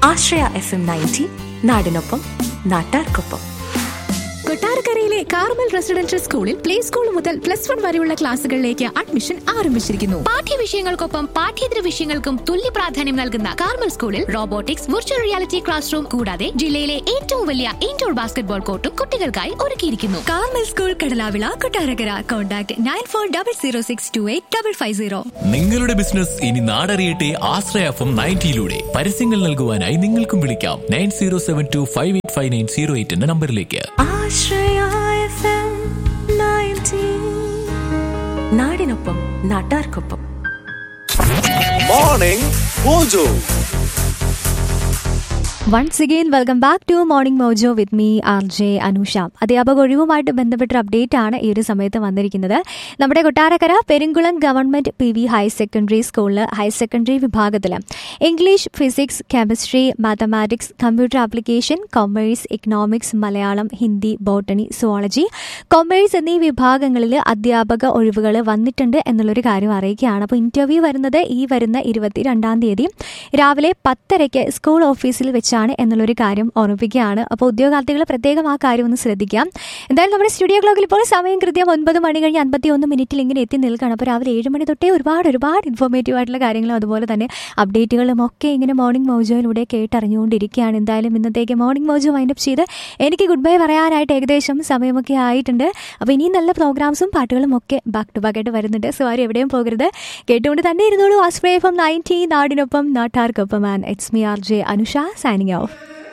ആശ്രയ F M ninety നാടിനൊപ്പം നാട്ടാർക്കൊപ്പം കൊട്ടാരക്കരയിലെ കാർമൽ റെസിഡൻഷ്യൽ സ്കൂളിൽ പ്ലേ സ്കൂൾ മുതൽ പ്ലസ് വൺ വരെയുള്ള ക്ലാസുകളിലേക്ക് അഡ്മിഷൻ ആരംഭിച്ചിരിക്കുന്നു പാഠ്യവിഷയങ്ങൾക്കൊപ്പം പാഠ്യേതര വിഷയങ്ങൾക്കും തുല്യ പ്രാധാന്യം നൽകുന്ന കാർമൽ സ്കൂളിൽ robotics virtual reality classroom കൂടാതെ ജില്ലയിലെ ഏറ്റവും വലിയ ഇൻഡോർ ബാസ്കറ്റ്ബോൾ കോർട്ടും കുട്ടികൾക്കായി ഒരുക്കിയിരിക്കുന്നു Carmel school Kadalavila Kottarakkara contact nine four double zero six two eight double five zero നിങ്ങളുടെ ബിസിനസ് ഇനി നാടറിയട്ടെ ആശ്രയ എഫ് എം നയൻറ്റിയിലൂടെ പരസ്യങ്ങൾ നൽകുവാനായി നിങ്ങൾക്കും വിളിക്കാം nine zero seven two five eight five nine zero eight എന്ന നമ്പറിലേക്ക് ആശ്രയ എഫ് എം നയൻറ്റി നാടിനൊപ്പം നാട്ടാർക്കൊപ്പം Morning Mojo. Once again welcome back to morning mojo with me R J Anusha അധ്യാപക ഒഴിവുമായിട്ട് ബന്ധപ്പെട്ട അപ്ഡേറ്റ് ആണ് ഈ ഒരു സമയത്ത് വന്നിരിക്കുന്നത് നമ്മുടെ Kottarakkara Perunkulam government P V higher secondary സ്കൂളിൽ ഹയർ സെക്കൻഡറി വിഭാഗത്തിൽ English physics chemistry mathematics computer application commerce economics Malayalam Hindi botany zoology commerce എന്നീ വിഭാഗങ്ങളിൽ അധ്യാപക ഒഴിവുകൾ വന്നിട്ടുണ്ട് എന്നുള്ളൊരു കാര്യം അറിയിക്കുകയാണ് അപ്പോൾ ഇന്റർവ്യൂ വരുന്നത് ഈ വരുന്ന ഇരുപത്തി രണ്ടാം തീയതി രാവിലെ പത്തരയ്ക്ക് സ്കൂൾ ഓഫീസിൽ വെച്ചാണ് എന്നുള്ളൊരു കാര്യം ഓർമ്മിപ്പിക്കുകയാണ് അപ്പോൾ ഉദ്യോഗാർത്ഥികൾ പ്രത്യേകം ആ കാര്യം ഒന്ന് ശ്രദ്ധിക്കാം എന്തായാലും നമ്മുടെ സ്റ്റുഡിയോ ക്ലോക്കിൽ ഇപ്പോൾ സമയം കൃത്യം ഒൻപത് മണി കഴിഞ്ഞ് അൻപത്തി ഒന്ന് മിനിറ്റിൽ ഇങ്ങനെ എത്തി നിൽക്കുകയാണ് അപ്പോൾ രാവിലെ ഏഴ് മണി തൊട്ടേ ഒരുപാട് ഒരുപാട് ഇൻഫോർമേറ്റീവ് ആയിട്ടുള്ള കാര്യങ്ങളും അതുപോലെ തന്നെ അപ്ഡേറ്റുകളും ഒക്കെ ഇങ്ങനെ മോർണിംഗ് മോജോയിലൂടെ കേട്ടറിഞ്ഞുകൊണ്ടിരിക്കുകയാണ് എന്തായാലും ഇന്നത്തേക്ക് മോർണിംഗ് മോജോ വൈൻഡപ്പ് ചെയ്ത് എനിക്ക് ഗുഡ് ബൈ പറയാനായിട്ട് ഏകദേശം സമയമൊക്കെ ആയിട്ടുണ്ട് അപ്പോൾ ഇനിയും നല്ല പ്രോഗ്രാംസും പാട്ടുകളും ഒക്കെ ബാക്ക് ടു ബാക്ക് ആയിട്ട് വരുന്നുണ്ട് സോ ആരും എവിടെയും പോകരുത് കേട്ടുകൊണ്ട് തന്നെ ഇരുന്നോളൂ ആസ്പ്രേ ഫ്രം നയൻറ്റി നാടിനൊപ്പം നാട്ടാർക്കൊപ്പം and it's me R J Anusha signing of